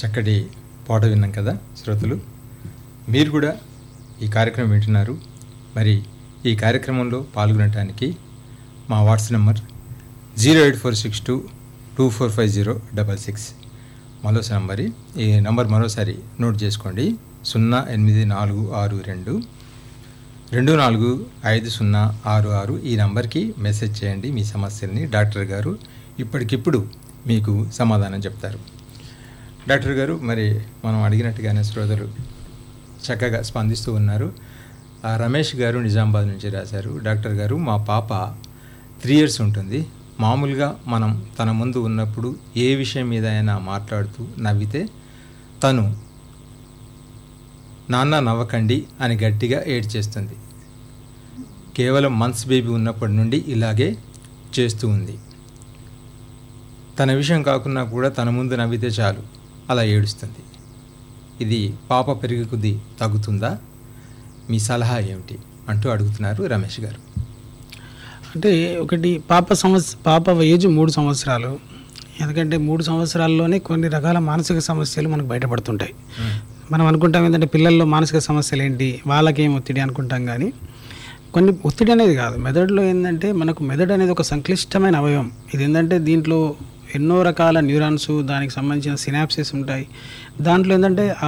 చక్కటి పాట విన్నాం కదా శ్రోతలు మీరు కూడా ఈ కార్యక్రమం వింటున్నారు మరి ఈ కార్యక్రమంలో పాల్గొనడానికి మా WhatsApp number zero eight four six two two four five zero double six మరోసారి నంబరి ఈ నంబర్ మరోసారి నోట్ చేసుకోండి సున్నా ఎనిమిది నాలుగు ఆరు రెండు రెండు నాలుగు ఐదు సున్నా ఆరు ఆరు ఈ నంబర్కి మెసేజ్ చేయండి మీ సమస్యల్ని డాక్టర్ గారు ఇప్పటికిప్పుడు మీకు సమాధానం చెప్తారు డాక్టర్ గారు మరి మనం అడిగినట్టుగానే శ్రోతలు చక్కగా స్పందిస్తూ ఉన్నారు ఆ రమేష్ గారు నిజామాబాద్ నుంచి రాశారు డాక్టర్ గారు మా పాప త్రీ ఇయర్స్ ఉంటుంది మామూలుగా మనం తన ముందు ఉన్నప్పుడు ఏ విషయం మీద అయినా మాట్లాడుతూ నవ్వితే తను నాన్న నవ్వకండి అని గట్టిగా ఏడ్చేస్తుంది కేవలం మంత్స్ బేబీ ఉన్నప్పటి నుండి ఇలాగే చేస్తూ ఉంది తన విషయం కాకున్నా కూడా తన ముందు నవ్వితే చాలు అలా ఏడుస్తుంది ఇది పాప పెరిగి కొద్దీ తగ్గుతుందా మీ సలహా ఏమిటి అంటూ అడుగుతున్నారు రమేష్ గారు అంటే ఒకటి పాప సంవత్స పాప ఏజ్ మూడు సంవత్సరాలు ఎందుకంటే మూడు సంవత్సరాల్లోనే కొన్ని రకాల మానసిక సమస్యలు మనకు బయటపడుతుంటాయి మనం అనుకుంటాం ఏంటంటే పిల్లల్లో మానసిక సమస్యలు ఏంటి వాళ్ళకేం ఒత్తిడి అనుకుంటాం కానీ కొన్ని ఒత్తిడి అనేది కాదు మెదడులో ఏంటంటే మనకు మెదడు అనేది ఒక సంక్లిష్టమైన అవయవం ఇది ఏంటంటే దీంట్లో ఎన్నో రకాల న్యూరాన్స్ దానికి సంబంధించిన సినాప్సెస్ ఉంటాయి దాంట్లో ఏంటంటే ఆ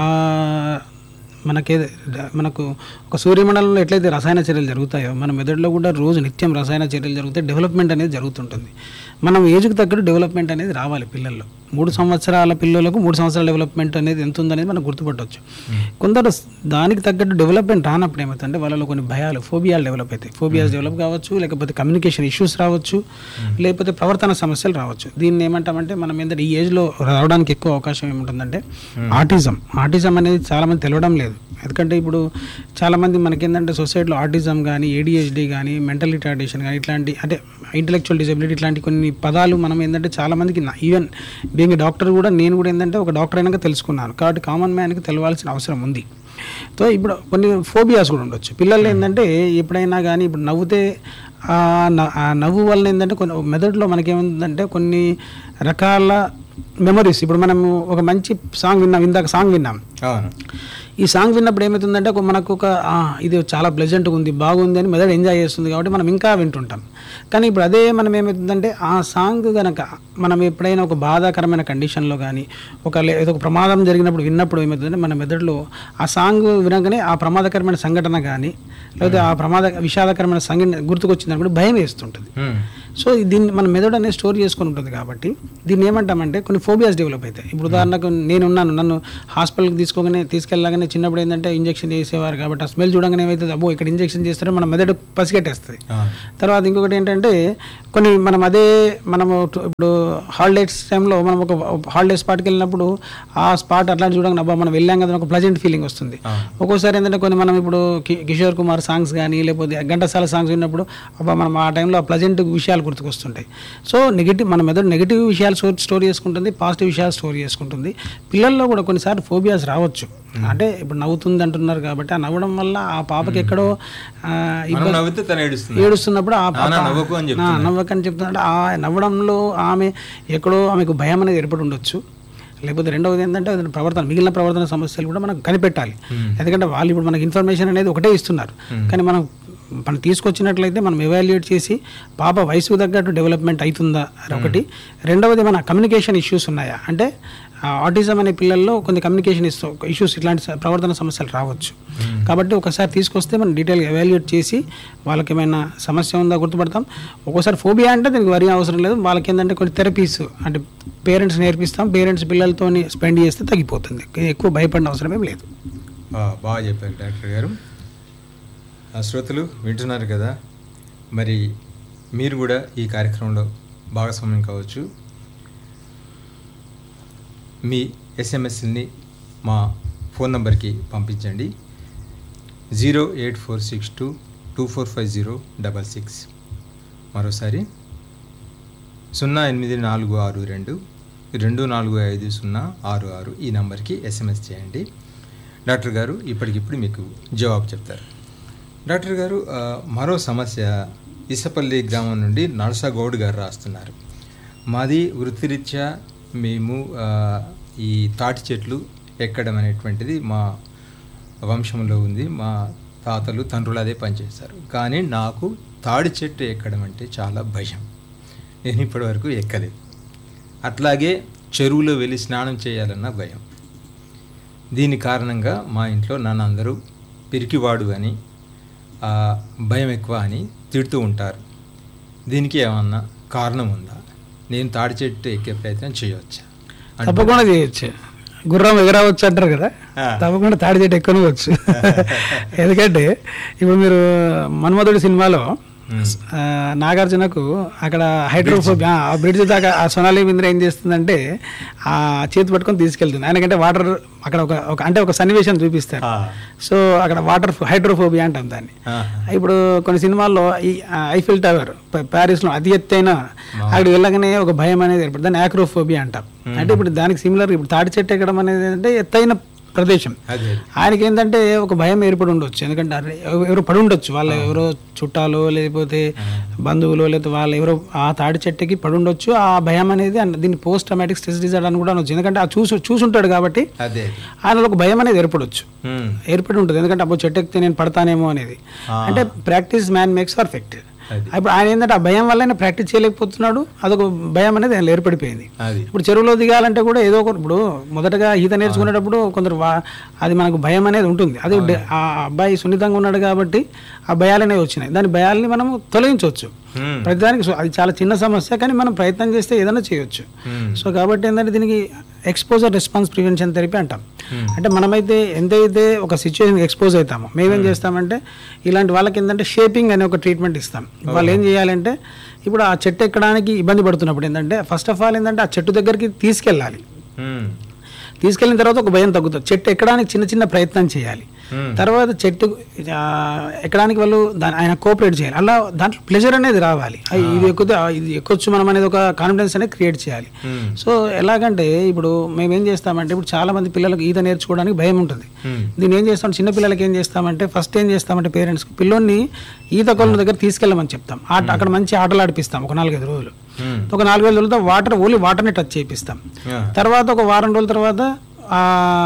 మనకే మనకు ఒక సూర్యమండలంలో ఎట్లయితే రసాయన చర్యలు జరుగుతాయో మన మెదడులో కూడా రోజు నిత్యం రసాయన చర్యలు జరుగుతాయి డెవలప్మెంట్ అనేది జరుగుతుంటుంది మనం ఏజ్కి తగ్గట్టు డెవలప్మెంట్ అనేది రావాలి పిల్లల్లో మూడు సంవత్సరాల పిల్లలకు మూడు సంవత్సరాల డెవలప్మెంట్ అనేది ఎంత ఉందనేది మనం గుర్తుపట్టవచ్చు కొందరు దానికి తగ్గట్టు డెవలప్మెంట్ రానప్పుడు ఏమవుతుందంటే వాళ్ళలో కొన్ని భయాలు ఫోబియాలు డెవలప్ అవుతాయి ఫోబియాస్ డెవలప్ కావచ్చు లేకపోతే కమ్యూనికేషన్ ఇష్యూస్ రావచ్చు లేకపోతే ప్రవర్తన సమస్యలు రావచ్చు దీన్ని ఏమంటామంటే మనం ఏంటంటే ఈ ఏజ్లో రావడానికి ఎక్కువ అవకాశం ఏముంటుందంటే ఆటిజం ఆటిజం అనేది చాలామంది తెలియడం లేదు ఎందుకంటే ఇప్పుడు చాలామంది మనకేంటంటే సొసైటీలో ఆటిజం కానీ ఏడిహెచ్డి కానీ మెంటల్ రిటార్డేషన్ కానీ ఇట్లాంటి అంటే ఇంటలెక్చువల్ డిజబిలిటీ ఇట్లాంటి కొన్ని పదాలు మనం ఏంటంటే చాలామందికి ఈవెన్ బీయింగ్ డాక్టర్ కూడా నేను కూడా ఏంటంటే ఒక డాక్టర్ అయినాక తెలుసుకున్నాను కాబట్టి కామన్ మ్యాన్కి తెలవాల్సిన అవసరం ఉంది సో ఇప్పుడు కొన్ని ఫోబియాస్ కూడా ఉండొచ్చు పిల్లలు ఏంటంటే ఎప్పుడైనా కానీ ఇప్పుడు నవ్వుతే ఆ న- ఆ నవ్వు వల్ల ఏంటంటే కొన్ని మెదడులో మనకేముందంటే కొన్ని రకాల మెమరీస్ ఇప్పుడు మనము ఒక మంచి సాంగ్ విన్నాం ఇందాక సాంగ్ విన్నాం అవును ఈ సాంగ్ విన్నప్పుడు ఏమవుతుందంటే ఒక మనకు ఒక "ఆ, ఇది చాలా ప్లెజెంట్గా ఉంది బాగుంది అని మెదడు ఎంజాయ్ చేస్తుంది కాబట్టి మనం ఇంకా వింటుంటాం కానీ ఇప్పుడు అదే మనం ఏమవుతుందంటే ఆ సాంగ్ కనుక మనం ఎప్పుడైనా ఒక బాధాకరమైన కండిషన్లో కానీ ఒక లే- ఏదో ఒక ప్రమాదం జరిగినప్పుడు విన్నప్పుడు ఏమవుతుందంటే మన మెదడులో ఆ సాంగ్ వినగానే ఆ ప్రమాదకరమైన సంఘటన కానీ లేకపోతే ఆ ప్రమాద విషాదకరమైన సంఘటన గుర్తుకొచ్చింది అనుకుంటే భయం వేస్తుంటుంది మ్మ్. సో దీన్ని మన మెదడు అనేది స్టోర్ చేసుకొని ఉంటుంది కాబట్టి దీన్ని ఏమంటామంటే కొన్ని ఫోబియాస్ డెవలప్ అవుతాయి ఇప్పుడు ఉదాహరణకు నేనున్నాను నన్ను హాస్పిటల్కి తీసుకోగానే తీసుకెళ్ళగానే చిన్నప్పుడు ఏంటంటే ఇంజెక్షన్ చేసేవారు కాబట్టి ఆ స్మెల్ చూడగానే ఏమైతుంది అబ్బో ఇక్కడ ఇంజెక్షన్ చేస్తారో మన మెదడు పసిగట్టేస్తుంది అవును తర్వాత ఇంకొకటి ఏంటంటే కొన్ని మనం అదే మనము టు- ఇప్పుడు హాలిడేస్ టైంలో మనం ఒక హాలిడే స్పాట్కి వెళ్ళినప్పుడు ఆ స్పాట్ అట్లాంటి చూడగానే అబ్బా మనం వెళ్ళాం కదా అని ఒక ప్లజెంట్ ఫీలింగ్ వస్తుంది అవును ఒక్కోసారి ఏంటంటే కొన్ని మనం ఇప్పుడు కి- కిషోర్ కుమార్ సాంగ్స్ కానీ లేకపోతే ఘంటసాల సాంగ్స్ విన్నప్పుడు అబ్బా మనం ఆ టైంలో ఆ ప్లజెంట్ విషయాలు గుర్తుకొస్తుంటాయి సో నెగిటివ్ మన మెదడు నెగిటివ్ విషయాలు స్టోర్ స్టోర్ చేసుకుంటుంది పాజిటివ్ విషయాలు స్టోర్ చేసుకుంటుంది పిల్లల్లో కూడా కొన్నిసార్లు ఫోబియాస్ రావచ్చు అంటే ఇప్పుడు నవ్వుతుంది అంటున్నారు కాబట్టి ఆ నవ్వడం వల్ల ఆ పాపకి ఎక్కడో ఆ, మనం ఇబ్బంది నవ్వితే తను ఏడుస్తుంది ఏడుస్తున్నప్పుడు ఆ పాప నాన్న నవ్వకు అని చెప్తున్నాడు. నవ్వకని చెప్తున్నాడు ఆ నవ్వడంలో ఆమె ఎక్కడో ఆమెకు భయం అనేది ఏర్పడి ఉండొచ్చు లేకపోతే రెండవది ఏంటంటే అతని ప్రవర్తన మిగిలిన ప్రవర్తన సమస్యలు కూడా మనం కనిపెట్టాలి ఎందుకంటే వాళ్ళు ఇప్పుడు మనకి ఇన్ఫర్మేషన్ అనేది ఒకటే ఇస్తున్నారు కానీ మనం మనం తీసుకొచ్చినట్లయితే మనం ఎవాల్యుయేట్ చేసి పాప వయసుకు తగ్గట్టు డెవలప్మెంట్ అవుతుందా అని ఒకటి రెండవది మన కమ్యూనికేషన్ ఇష్యూస్ ఉన్నాయా అంటే ఆటిజం అనే పిల్లల్లో కొన్ని కమ్యూనికేషన్ ఇష్యూస్ ఇట్లాంటి స- ప్రవర్తన సమస్యలు రావచ్చు కాబట్టి ఒకసారి తీసుకొస్తే మనం డీటెయిల్గా ఎవాల్యుయేట్ చేసి వాళ్ళకి ఏమైనా సమస్య ఉందా గుర్తుపడతాం ఒక్కోసారి ఫోబియా అంటే దీనికి వరి అవసరం లేదు వాళ్ళకి ఏంటంటే కొన్ని థెరపీస్ అంటే పేరెంట్స్ నేర్పిస్తాం పేరెంట్స్ పిల్లలతో స్పెండ్ చేస్తే తగ్గిపోతుంది ఎక్కువ భయపడిన అవసరం ఏం లేదు ఆ, బాగా చెప్పారు డాక్టర్ గారు ఆ శ్రోతలు వింటున్నారు కదా మరి మీరు కూడా ఈ కార్యక్రమంలో భాగస్వామ్యం కావచ్చు మీ ఎస్ఎంఎస్ని మా ఫోన్ నంబర్కి పంపించండి zero eight four six two two four five zero double six మరోసారి సున్నా ఎనిమిది నాలుగు ఆరు రెండు రెండు నాలుగు ఐదు సున్నా ఆరు ఆరు ఈ నంబర్కి ఎస్ఎంఎస్ చేయండి డాక్టర్ గారు ఇప్పటికిప్పుడు మీకు జవాబు చెప్తారు డాక్టర్ గారు ఆ, మరో సమస్య ఇసపల్లి గ్రామం నుండి నరసగౌడ్ గారు రాస్తున్నారు మాది వృత్తిరీత్యా మేము ఆ, ఈ తాటి చెట్లు ఎక్కడం అనేటువంటిది మా వంశంలో ఉంది మా తాతలు తండ్రులు అదే పనిచేస్తారు కానీ నాకు తాడి చెట్టు ఎక్కడం అంటే చాలా భయం నేను ఇప్పటివరకు ఎక్కలేదు అట్లాగే చెరువులో వెళ్ళి స్నానం చేయాలన్న భయం దీని కారణంగా మా ఇంట్లో నన్ను అందరూ పిరికివాడు అని ఆ, భయం ఎక్కువ అని తిడుతూ ఉంటారు దీనికి ఏమన్నా కారణం ఉందా నేను తాడి చెట్టు ఎక్కే ప్రయత్నం చేయవచ్చా అంటే- తప్పకుండా చేయొచ్చు గుర్రం ఎగరవచ్చు అంటారు కదా ఆ. తప్పకుండా తాడి చెట్టు ఎక్కనవచ్చు ఎందుకంటే ఇప్పుడు మీరు మన్మధుడి సినిమాలో మ్మ్. ఆ, నాగార్జునకు అక్కడ హైడ్రోఫోబియా ఆ బ్రిడ్జ్ దాకా ఆ సొనాలి మింద్ర ఏం చేస్తుందంటే ఆ చేతి పట్టుకొని తీసుకెళ్తుంది ఆయనకంటే వాటర్ అక్కడ ఒక ఒక అంటే ఒక సన్నివేశం చూపిస్తారు ఆ, సో అక్కడ వాటర్ హైడ్రోఫోబియా అంటాం దాన్ని ఆహా. ఇప్పుడు కొన్ని సినిమాల్లో ఈ ఆ, ఐఫిల్ టవర్ ప- ప్యారిస్లో అతి ఎత్తైన అక్కడికి వెళ్ళగానే ఒక భయం అనేది ఏర్పడుతుంది దాన్ని ఆక్రోఫోబియా అంటాం అంటే ఇప్పుడు దానికి సిమిలర్ ఇప్పుడు తాటి చెట్టు ఎక్కడం అనేది అంటే ఎత్తైన ప్రదేశం అదే ఆయనకి ఏంటంటే ఒక భయం ఏర్పడి ఉండొచ్చు ఎందుకంటే అరే ఎవ- ఎవరో పడి ఉండొచ్చు వాళ్ళ ఎవరో చుట్టాలు లేకపోతే బంధువులు లేకపోతే వాళ్ళు ఎవరో ఆ తాడి చెట్టుకి పడి ఉండొచ్చు ఆ భయం అనేది అన్న- దీన్ని పోస్ట్ ట్రామాటిక్ స్ట్రెస్ డిజార్డర్ అని కూడా అనొచ్చు ఎందుకంటే ఆ చూసు చూసుంటాడు కాబట్టి అదే ఆయనలో ఒక భయం అనేది ఏర్పడొచ్చు మ్మ్. ఏర్పడి ఉంటుంది ఎందుకంటే అప్పుడు చెట్టు ఎక్కితే నేను పడతానేమో అనేది ఆ. అంటే ప్రాక్టీస్ మ్యాన్ మేక్స్ పర్ఫెక్ట్ అది. ఇప్పుడు ఆయన ఏంటంటే ఆ భయం వల్ల ఆయన ప్రాక్టీస్ చేయలేకపోతున్నాడు అదొక భయం అనేది ఆయన ఏర్పడిపోయింది అది ఇప్పుడు చెరువులో దిగాలంటే కూడా ఏదో ఒక ఇప్పుడు మొదటగా ఈత నేర్చుకునేటప్పుడు కొందరు వా- అది మనకు భయం అనేది ఉంటుంది అది డే- ఆ అబ్బాయి సున్నితంగా ఉన్నాడు కాబట్టి ఆ భయాలు అనేవి వచ్చినాయి దాని భయాల్ని మనం తొలగించవచ్చు మ్మ్. ప్రతిదానికి సో అది చాలా చిన్న సమస్య కానీ మనం ప్రయత్నం చేస్తే ఏదైనా చేయొచ్చు మ్మ్. సో కాబట్టి ఏంటంటే దీనికి ఎక్స్పోజర్ రెస్పాన్స్ ప్రివెన్షన్ థెరపీ అంటాం Hmm. అంటే మనమైతే ఎంతైతే ఒక సిచ్యువేషన్ ఎక్స్పోజ్ అవుతామో మేమేం చేస్తామంటే ఇలాంటి వాళ్ళకి ఏంటంటే షేపింగ్ అనే ఒక ట్రీట్మెంట్ ఇస్తాం వాళ్ళు ఏం చేయాలంటే ఇప్పుడు ఆ చెట్టు ఎక్కడానికి ఇబ్బంది పడుతున్నప్పుడు ఏంటంటే ఫస్ట్ ఆఫ్ ఆల్ ఏంటంటే ఆ చెట్టు దగ్గరికి తీసుకెళ్ళాలి మ్మ్. తీసుకెళ్ళిన తర్వాత ఒక భయం తగ్గుతుంది చెట్టు ఎక్కడానికి చిన్న చిన్న ప్రయత్నం చేయాలి మ్మ్. తర్వాత చెట్టు ఆ, ఎక్కడానికి వాళ్ళు దాని ఆయన కోఆపరేట్ చేయాలి అలా దాంట్లో ప్లెజర్ అనేది రావాలి ఆ, ఇది ఎక్కితే ఆ, ఇది ఎక్కొచ్చు మనం అనేది ఒక కాన్ఫిడెన్స్ అనేది క్రియేట్ చేయాలి మ్మ్. సో ఎలాగంటే ఇప్పుడు మేము ఏం చేస్తామంటే ఇప్పుడు చాలా మంది పిల్లలకు ఈత నేర్చుకోవడానికి భయం ఉంటుంది మ్మ్. దీన్ని ఏం చేస్తాం చిన్న పిల్లలకి ఏం చేస్తామంటే ఫస్ట్ ఏం చేస్తామంటే పేరెంట్స్ పిల్లోని ఈత కొలను దగ్గర తీసుకెళ్ళమని చెప్తాం ఆట అక్కడ మంచి ఆటలు ఆడిపిస్తాం ఒక నాలుగైదు రోజులు మ్మ్. ఒక నాలుగైదు రోజులతో వాటర్ ఓన్లీ వాటర్ని టచ్ చేపిస్తాం ఆ. తర్వాత ఒక వారం రోజుల తర్వాత ఆ,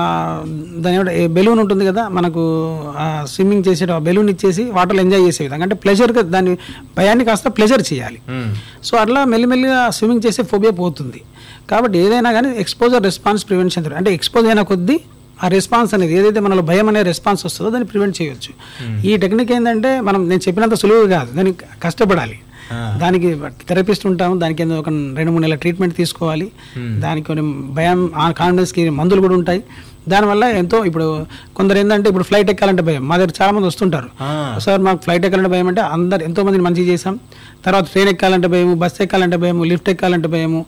దాని ఏమిటి, ఏ బెలూన్ ఉంటుంది కదా మనకు స్విమ్మింగ్ చేసే ఆ బెలూన్ ఇచ్చేసి వాటర్లో ఎంజాయ్ చేసే విధంగా అంటే ప్లెజర్గా దాని భయాన్ని కాస్త ప్లెజర్ చేయాలి మ్మ్. సో అట్లా మెల్లిమెల్లిగా స్విమ్మింగ్ చేసే ఫోబియా పోతుంది కాబట్టి ఏదైనా కానీ ఎక్స్పోజర్ రెస్పాన్స్ ప్రివెన్షన్ అంటే ఎక్స్పోజ్ అయిన కొద్దీ ఆ రెస్పాన్స్ అనేది ఏదైతే మనలో భయం అనే రెస్పాన్స్ వస్తుందో దాన్ని ప్రివెంట్ చేయొచ్చు ఈ టెక్నిక్ ఏంటంటే మనం నేను చెప్పినంత సులువు కాదు దానికి కష్టపడాలి ఆ. దానికి థెరపిస్ట్ ఉంటాము దానికి ఏదో ఒక రెండు మూడు నెలల ట్రీట్మెంట్ తీసుకోవాలి దానికి కొన్ని భయం కాన్ఫిడెన్స్కి మందులు కూడా ఉంటాయి దానివల్ల ఎంతో ఇప్పుడు కొందరు ఏంటంటే ఇప్పుడు ఫ్లైట్ ఎక్కాలంటే భయం మా దగ్గర చాలా మంది వస్తుంటారు ఆ. సార్ మాకు ఫ్లైట్ ఎక్కాలంటే భయం అంటే అందరు ఎంతో మందిని మంచిగా చేసాం తర్వాత ట్రైన్ ఎక్కాలంటే భయము బస్ ఎక్కాలంటే భయము లిఫ్ట్ ఎక్కాలంటే భయము